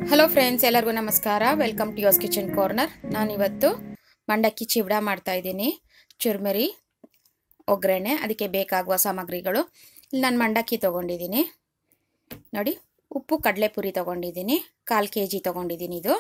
hello friends ಎಲ್ಲರಿಗೂ ನಮಸ್ಕಾರ welcome to Yo's kitchen corner ನಾನಿವತ್ತು ಮಂಡಕ್ಕಿ ಚಿವಡ ಮಾಡ್ತಾ ಇದ್ದೀನಿ ಚುರ್ಮರಿ ಒಗ್ಗರಣೆ ಅದಕ್ಕೆ ಬೇಕಾಗುವ ಸಾಮಗ್ರಿಗಳು ಇಲ್ಲಿ ನಾನು ಮಂಡಕ್ಕಿ ತೊಗೊಂಡಿದ್ದೀನಿ ನೋಡಿ ಉಪ್ಪು ಕಡಲೆಪುರಿ ತೊಗೊಂಡಿದ್ದೀನಿ ಕಾಲು ಕೆ ಜಿ ತೊಗೊಂಡಿದ್ದೀನಿ ಇದು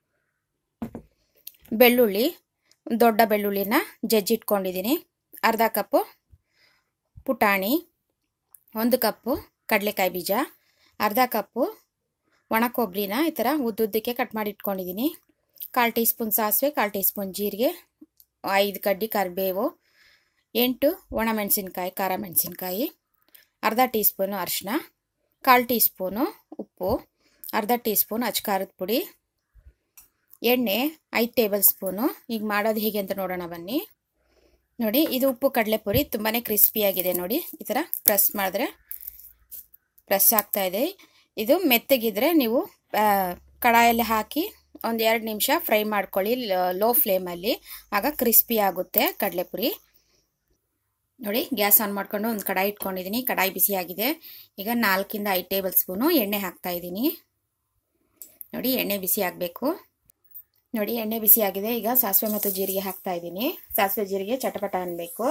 ಬೆಳ್ಳುಳ್ಳಿ ದೊಡ್ಡ ಬೆಳ್ಳುಳ್ಳಿನ ಜಜ್ಜಿಟ್ಕೊಂಡಿದ್ದೀನಿ ಅರ್ಧ ಕಪ್ಪು ಪುಟಾಣಿ ಒಂದು ಕಪ್ಪು ಕಡಲೆಕಾಯಿ ಬೀಜ ಅರ್ಧ ಕಪ್ಪು ಒಣ ಕೊಬ್ಬರಿನ ಈ ಥರ ಉದ್ದುದ್ದಕ್ಕೆ ಕಟ್ ಮಾಡಿ ಇಟ್ಕೊಂಡಿದ್ದೀನಿ ಕಾಲು ಟೀ ಸ್ಪೂನ್ ಸಾಸಿವೆ ಕಾಲು ಟೀ ಸ್ಪೂನ್ ಜೀರಿಗೆ ಐದು ಕಡ್ಡಿ ಕರಿಬೇವು ಎಂಟು ಒಣ ಮೆಣಸಿನ್ಕಾಯಿ ಖಾರ ಮೆಣಸಿನ್ಕಾಯಿ ಅರ್ಧ ಟೀ ಸ್ಪೂನು ಅರಿಶಿನ ಕಾಲು ಟೀ ಸ್ಪೂನು ಉಪ್ಪು ಅರ್ಧ ಟೀ ಸ್ಪೂನ್ ಅಚ್ಕಾರದ ಪುಡಿ ಎಣ್ಣೆ ಐದು ಟೇಬಲ್ ಸ್ಪೂನು ಈಗ ಮಾಡೋದು ಹೇಗೆ ಅಂತ ನೋಡೋಣ ಬನ್ನಿ ನೋಡಿ ಇದು ಉಪ್ಪು ಕಡಲೆಪುರಿ ತುಂಬಾ ಕ್ರಿಸ್ಪಿಯಾಗಿದೆ ನೋಡಿ ಈ ಥರ ಪ್ರೆಸ್ ಮಾಡಿದ್ರೆ ಪ್ರೆಸ್ ಆಗ್ತಾ ಇದೆ ಇದು ಮೆತ್ತಗಿದ್ರೆ ನೀವು ಕಡಾಯಲ್ಲಿ ಹಾಕಿ ಒಂದು ಎರಡು ನಿಮಿಷ ಫ್ರೈ ಮಾಡ್ಕೊಳ್ಳಿ ಲೋ ಫ್ಲೇಮಲ್ಲಿ ಆಗ ಕ್ರಿಸ್ಪಿ ಆಗುತ್ತೆ ಕಡಲೆಪುರಿ ನೋಡಿ ಗ್ಯಾಸ್ ಆನ್ ಮಾಡ್ಕೊಂಡು ಒಂದು ಕಡಾಯಿ ಇಟ್ಕೊಂಡಿದ್ದೀನಿ ಕಡಾಯಿ ಬಿಸಿಯಾಗಿದೆ ಈಗ ನಾಲ್ಕಿಂದ ಐದು ಟೇಬಲ್ ಸ್ಪೂನು ಎಣ್ಣೆ ಹಾಕ್ತಾ ಇದ್ದೀನಿ ನೋಡಿ ಎಣ್ಣೆ ಬಿಸಿ ಆಗಬೇಕು ನೋಡಿ ಎಣ್ಣೆ ಬಿಸಿ ಆಗಿದೆ ಈಗ ಸಾಸಿವೆ ಮತ್ತು ಜೀರಿಗೆ ಹಾಕ್ತಾ ಇದ್ದೀನಿ ಸಾಸಿವೆ ಜೀರಿಗೆ ಚಟಪಟ ಅನ್ನಬೇಕು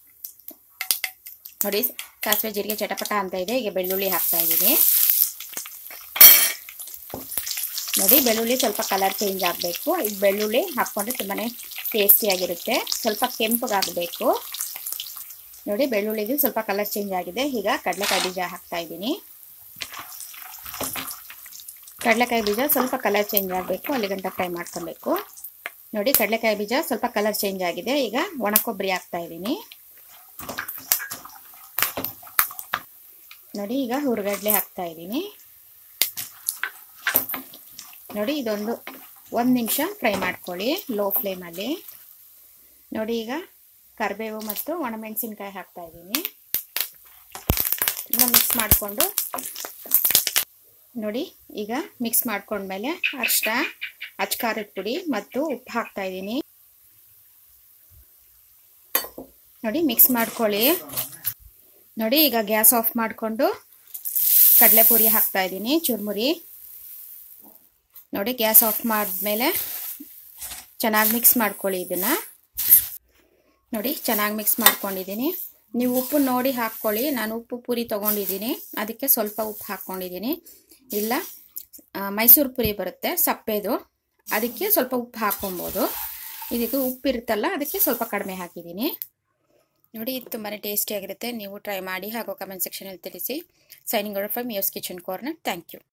ನೋಡಿ ಸಾಸಿವೆ ಜೀರಿಗೆ ಚಟಪಟ ಅಂತ ಇದೆ ಈಗ ಬೆಳ್ಳುಳ್ಳಿ ಹಾಕ್ತಾ ಇದ್ದೀನಿ ನೋಡಿ ಬೆಳ್ಳುಳ್ಳಿ ಸ್ವಲ್ಪ ಕಲರ್ ಚೇಂಜ್ ಆಗಬೇಕು ಈಗ ಬೆಳ್ಳುಳ್ಳಿ ಹಾಕ್ಕೊಂಡ್ರೆ ತುಂಬಾ ಟೇಸ್ಟಿಯಾಗಿರುತ್ತೆ ಸ್ವಲ್ಪ ಕೆಂಪಗಾಗಬೇಕು ನೋಡಿ ಬೆಳ್ಳುಳ್ಳಿದು ಸ್ವಲ್ಪ ಕಲರ್ ಚೇಂಜ್ ಆಗಿದೆ ಈಗ ಕಡಲೆಕಾಯಿ ಬೀಜ ಹಾಕ್ತಾ ಇದ್ದೀನಿ ಕಡಲೆಕಾಯಿ ಬೀಜ ಸ್ವಲ್ಪ ಕಲರ್ ಚೇಂಜ್ ಆಗಬೇಕು ಅಲ್ಲಿ ಗಂಟ ಫ್ರೈ ಮಾಡ್ಕೊಬೇಕು ನೋಡಿ ಕಡಲೆಕಾಯಿ ಬೀಜ ಸ್ವಲ್ಪ ಕಲರ್ ಚೇಂಜ್ ಆಗಿದೆ ಈಗ ಒಣ ಕೊಬ್ಬರಿ ಹಾಕ್ತಾ ಇದ್ದೀನಿ ನೋಡಿ ಈಗ ಹುರುಗಡ್ಲೆ ಹಾಕ್ತಾ ಇದ್ದೀನಿ ನೋಡಿ ಇದೊಂದು ಒಂದು ನಿಮಿಷ ಫ್ರೈ ಮಾಡ್ಕೊಳ್ಳಿ ಲೋ ಫ್ಲೇಮಲ್ಲಿ ನೋಡಿ ಈಗ ಕರಿಬೇವು ಮತ್ತು ಒಣಮೆಣಸಿನ್ಕಾಯಿ ಹಾಕ್ತಾ ಇದ್ದೀನಿ ಈಗ ಮಿಕ್ಸ್ ಮಾಡಿಕೊಂಡು ನೋಡಿ ಈಗ ಮಿಕ್ಸ್ ಮಾಡ್ಕೊಂಡ್ಮೇಲೆ ಅರಿಶಿನ ಅಚ್ಕಾರದ ಪುಡಿ ಮತ್ತು ಉಪ್ಪು ಹಾಕ್ತಾ ಇದ್ದೀನಿ ನೋಡಿ ಮಿಕ್ಸ್ ಮಾಡ್ಕೊಳ್ಳಿ ನೋಡಿ ಈಗ ಗ್ಯಾಸ್ ಆಫ್ ಮಾಡಿಕೊಂಡು ಕಡಲೆಪುರಿ ಹಾಕ್ತಾ ಇದ್ದೀನಿ ಚುರ್ಮುರಿ ನೋಡಿ ಗ್ಯಾಸ್ ಆಫ್ ಮಾಡಿದ್ಮೇಲೆ ಚೆನ್ನಾಗಿ ಮಿಕ್ಸ್ ಮಾಡ್ಕೊಳ್ಳಿ ಇದನ್ನು ನೋಡಿ ಚೆನ್ನಾಗಿ ಮಿಕ್ಸ್ ಮಾಡ್ಕೊಂಡಿದ್ದೀನಿ ನೀವು ಉಪ್ಪು ನೋಡಿ ಹಾಕ್ಕೊಳ್ಳಿ ನಾನು ಉಪ್ಪು ಪುರಿ ತೊಗೊಂಡಿದ್ದೀನಿ ಅದಕ್ಕೆ ಸ್ವಲ್ಪ ಉಪ್ಪು ಹಾಕ್ಕೊಂಡಿದ್ದೀನಿ ಇಲ್ಲ ಮೈಸೂರು ಪುರಿ ಬರುತ್ತೆ ಸಪ್ಪೆದು ಅದಕ್ಕೆ ಸ್ವಲ್ಪ ಉಪ್ಪು ಹಾಕ್ಕೊಬೋದು ಇದಕ್ಕೆ ಉಪ್ಪು ಇರುತ್ತಲ್ಲ ಅದಕ್ಕೆ ಸ್ವಲ್ಪ ಕಡಿಮೆ ಹಾಕಿದ್ದೀನಿ ನೋಡಿ ಇದು ತುಂಬಾ ಟೇಸ್ಟಿಯಾಗಿರುತ್ತೆ ನೀವು ಟ್ರೈ ಮಾಡಿ ಹಾಗೂ ಕಮೆಂಟ್ ಸೆಕ್ಷನಲ್ಲಿ ತಿಳಿಸಿ signing from Yo's kitchen corner thank you